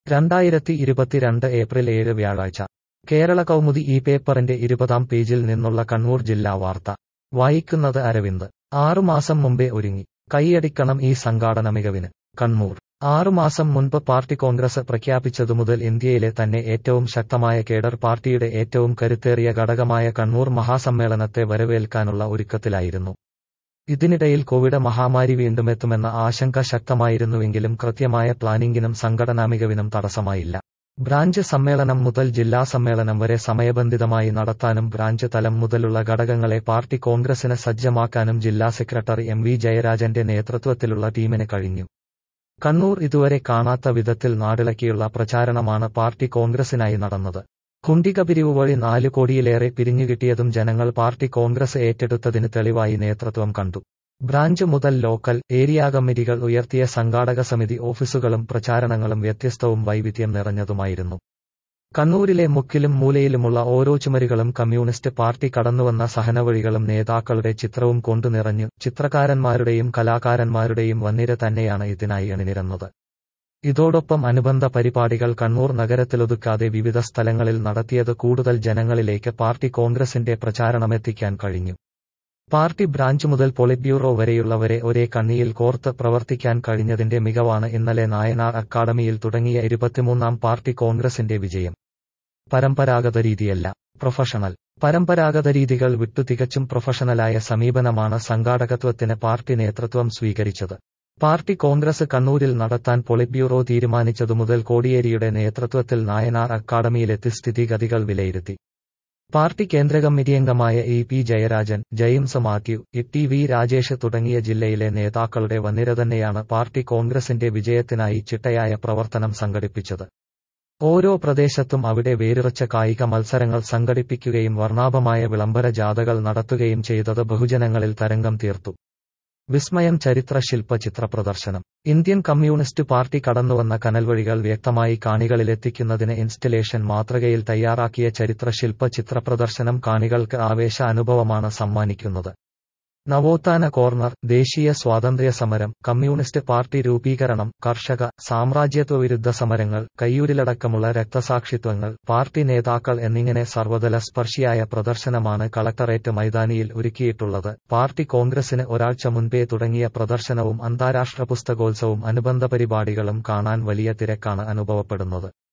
രണ്ടായിരത്തി ഇരുപത്തിരണ്ട് ഏപ്രിൽ ഏഴ് വ്യാഴാഴ്ച കേരള കൗമുദി ഈ പേപ്പറിന്റെ ഇരുപതാം പേജിൽ നിന്നുള്ള കണ്ണൂർ ജില്ലാ വാർത്ത വായിക്കുന്നത് അരവിന്ദ് ആറുമാസം മുമ്പേ ഒരുങ്ങി കൈയടിക്കണം ഈ സംഘാടന മികവിന് കണ്ണൂർ ആറുമാസം മുൻപ് പാർട്ടി കോൺഗ്രസ് പ്രഖ്യാപിച്ചതു മുതൽ ഇന്ത്യയിലെ തന്നെ ഏറ്റവും ശക്തമായ കേഡർ പാർട്ടിയുടെ ഏറ്റവും കരുത്തേറിയ ഘടകമായ കണ്ണൂർ മഹാസമ്മേളനത്തെ വരവേൽക്കാനുള്ള ഒരുക്കത്തിലായിരുന്നു ഇതിനിടയിൽ കോവിഡ് മഹാമാരി വീണ്ടുമെത്തുമെന്ന ആശങ്ക ശക്തമായിരുന്നുവെങ്കിലും കൃത്യമായ പ്ലാനിംഗിനും സംഘടനാ മികവിനും തടസ്സമായില്ല ബ്രാഞ്ച് സമ്മേളനം മുതൽ ജില്ലാ സമ്മേളനം വരെ സമയബന്ധിതമായി നടത്താനും ബ്രാഞ്ച് തലം മുതലുള്ള ഘടകങ്ങളെ പാർട്ടി കോൺഗ്രസിന് സജ്ജമാക്കാനും ജില്ലാ സെക്രട്ടറി എം വി ജയരാജന്റെ നേതൃത്വത്തിലുള്ള ടീമിന് കഴിഞ്ഞു കണ്ണൂർ ഇതുവരെ കാണാത്ത വിധത്തിൽ നാടിളക്കിയുള്ള പ്രചാരണമാണ് പാർട്ടി കോൺഗ്രസിനായി നടന്നത് കുണ്ടിക പിരിവ് വഴി നാല് കോടിയിലേറെ പിരിഞ്ഞുകിട്ടിയതും ജനങ്ങൾ പാർട്ടി കോൺഗ്രസ് ഏറ്റെടുത്തതിന് തെളിവായി നേതൃത്വം കണ്ടു ബ്രാഞ്ച് മുതൽ ലോക്കൽ ഏരിയ കമ്മിറ്റികൾ ഉയർത്തിയ സംഘാടക സമിതി ഓഫീസുകളും പ്രചാരണങ്ങളും വ്യത്യസ്തവും വൈവിധ്യം നിറഞ്ഞതുമായിരുന്നു കണ്ണൂരിലെ മുക്കിലും മൂലയിലുമുള്ള ഓരോ ചുമരുകളും കമ്മ്യൂണിസ്റ്റ് പാർട്ടി കടന്നുവന്ന സഹനവഴികളും നേതാക്കളുടെ ചിത്രവും കൊണ്ടു നിറഞ്ഞു ചിത്രകാരന്മാരുടെയും കലാകാരന്മാരുടെയും വന്നിര തന്നെയാണ് ഇതിനായി അണിനിരന്നത് ഇതോടൊപ്പം അനുബന്ധ പരിപാടികൾ കണ്ണൂർ നഗരത്തിലൊതുക്കാതെ വിവിധ സ്ഥലങ്ങളിൽ നടത്തിയത് കൂടുതൽ ജനങ്ങളിലേക്ക് പാർട്ടി കോൺഗ്രസിന്റെ പ്രചാരണമെത്തിക്കാൻ കഴിഞ്ഞു പാർട്ടി ബ്രാഞ്ച് മുതൽ പൊളിറ്റ് ബ്യൂറോ വരെയുള്ളവരെ ഒരേ കണ്ണിയിൽ കോർത്ത് പ്രവർത്തിക്കാൻ കഴിഞ്ഞതിന്റെ മികവാണ് ഇന്നലെ നായനാർ അക്കാദമിയിൽ തുടങ്ങിയ ഇരുപത്തിമൂന്നാം പാർട്ടി കോൺഗ്രസിന്റെ വിജയം പരമ്പരാഗത രീതിയല്ല പ്രൊഫഷണൽ പരമ്പരാഗത രീതികൾ വിട്ടു തികച്ചും പ്രൊഫഷണലായ സമീപനമാണ് സംഘാടകത്വത്തിന് പാർട്ടി നേതൃത്വം സ്വീകരിച്ചത് പാർട്ടി കോൺഗ്രസ് കണ്ണൂരിൽ നടത്താൻ പൊളിറ്റ് ബ്യൂറോ തീരുമാനിച്ചതു മുതൽ കോടിയേരിയുടെ നേതൃത്വത്തിൽ നായനാർ അക്കാദമിയിലെത്തി സ്ഥിതിഗതികൾ വിലയിരുത്തി പാർട്ടി കേന്ദ്ര കമ്മിറ്റി അംഗമായ E P Jayarajan James Mathew E T V Rajesh തുടങ്ങിയ ജില്ലയിലെ നേതാക്കളുടെ വന്നിര തന്നെയാണ് പാർട്ടി കോൺഗ്രസിന്റെ വിജയത്തിനായി ചിട്ടയായ പ്രവർത്തനം സംഘടിപ്പിച്ചത് ഓരോ പ്രദേശത്തും അവിടെ വേരുറച്ച കായിക മത്സരങ്ങൾ സംഘടിപ്പിക്കുകയും വർണ്ണാഭമായ വിളംബര ജാഥകൾ നടത്തുകയും ചെയ്തത് ബഹുജനങ്ങളിൽ തരംഗം തീർത്തു വിസ്മയം ചരിത്ര ശില്പ ചിത്ര പ്രദർശനം ഇന്ത്യൻ കമ്മ്യൂണിസ്റ്റ് പാർട്ടി കടന്നുവന്ന കനൽവഴികൾ വ്യക്തമായി കാണികളിലെത്തിക്കുന്നതിന് ഇൻസ്റ്റലേഷൻ മാതൃകയിൽ തയ്യാറാക്കിയ ചരിത്ര ശില്പ ചിത്ര പ്രദർശനം കാണികൾക്ക് ആവേശ അനുഭവമാണ് സമ്മാനിക്കുന്നത് നവോത്ഥാന കോർണർ ദേശീയ സ്വാതന്ത്ര്യ സമരം കമ്മ്യൂണിസ്റ്റ് പാർട്ടി രൂപീകരണം കർഷക സാമ്രാജ്യത്വ വിരുദ്ധ സമരങ്ങൾ കയ്യൂരിലടക്കമുള്ള രക്തസാക്ഷിത്വങ്ങൾ പാർട്ടി നേതാക്കൾ എന്നിങ്ങനെ സർവ്വതല സ്പർശിയായ പ്രദർശനമാണ് കളക്ടറേറ്റ് മൈതാനിയിൽ ഒരുക്കിയിട്ടുള്ളത് പാർട്ടി കോൺഗ്രസിന് ഒരാഴ്ച മുൻപേ തുടങ്ങിയ പ്രദർശനവും അന്താരാഷ്ട്ര പുസ്തകോത്സവവും അനുബന്ധ പരിപാടികളും കാണാൻ വലിയ തിരക്കാണ് അനുഭവപ്പെടുന്നത്